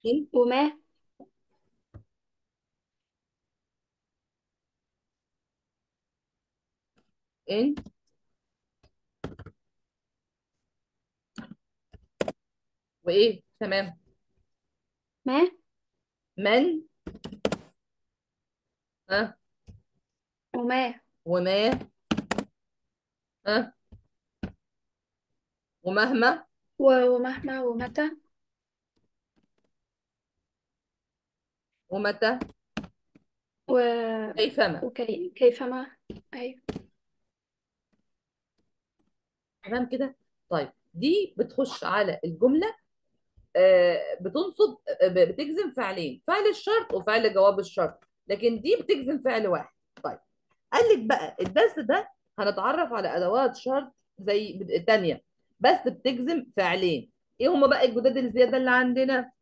إن وما إن وإيه تمام ما من ها وما وما ها ومهما و- ومهما ومتى ومتى و... كيفما وكي... كيفما أيوة تمام كده طيب دي بتخش على الجملة آه، بتنصب آه، ب- بتجزم فعلين فعل الشرط وفعل جواب الشرط لكن دي بتجزم فعل واحد طيب قال لك بقى الدرس ده هنتعرف على ادوات شرط زي التانية بس بتجزم فعلين ايه هما بقى الجداد الزياده اللي عندنا